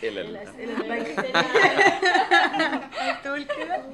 الاسئله ال- الاسئله البايخه تقول كده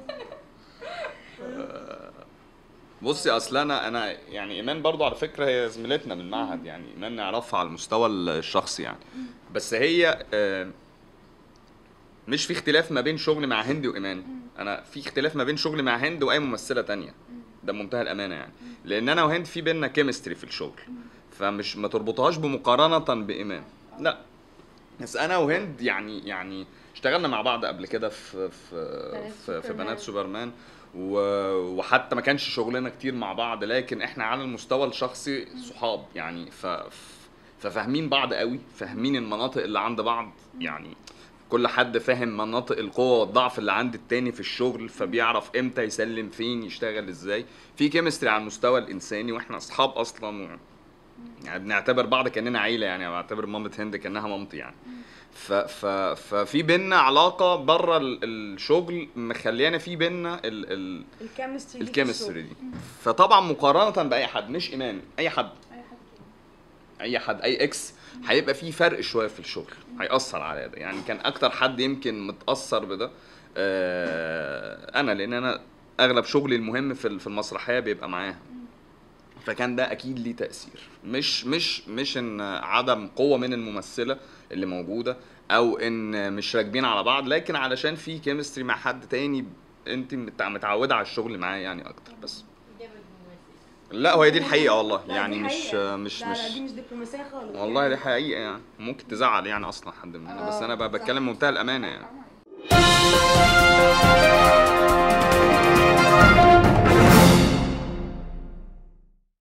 بصي اصل انا انا يعني ايمان برضو على فكره هي زميلتنا من المعهد يعني ايمان نعرفها على المستوى الشخصي يعني بس هي آه، مش في اختلاف ما بين شغل مع هند وايمان انا في اختلاف ما بين شغل مع هند واي ممثله تانية ده بمنتهى الامانه يعني لان انا وهند في بينا كيمستري في الشغل فمش ما تربطهاش بمقارنه بايمان لا بس انا وهند يعني يعني اشتغلنا مع بعض قبل كده في في بنات في, في سوبرمان. بنات سوبرمان و- وحتى ما كانش شغلنا كتير مع بعض لكن احنا على المستوى الشخصي صحاب يعني ف ففاهمين بعض قوي فاهمين المناطق اللي عند بعض يعني كل حد فاهم مناطق القوة والضعف اللي عند التاني في الشغل فبيعرف امتى يسلم فين يشتغل ازاي في كيمستري على المستوى الانساني واحنا اصحاب اصلا و... يعني بنعتبر بعض كاننا عيله يعني أنا بعتبر مامة هند كانها مامتي يعني ف ف ففي بينا علاقه بره ال- الشغل مخليانا في بينا ال ال الكيمستري الكيمستري دي فطبعا مقارنه باي حد مش ايمان اي حد اي حد اي اكس هيبقى في فرق شويه في الشغل هيأثر على ده يعني كان اكتر حد يمكن متأثر بده آه انا لان انا اغلب شغلي المهم في ال- في المسرحيه بيبقى معاها فكان ده اكيد ليه تاثير مش مش مش ان عدم قوه من الممثله اللي موجوده او ان مش راكبين على بعض لكن علشان في كيمستري مع حد تاني انت متع- متعوده على الشغل معاه يعني اكتر بس لا هو هي دي الحقيقه والله لا، يعني دي مش حقيقة. مش لا لا مش دي مش دبلوماسيه خالص والله دي حقيقه يعني ممكن تزعل يعني اصلا حد مننا بس آه، انا ب- صح. بتكلم بمنتهى الامانه يعني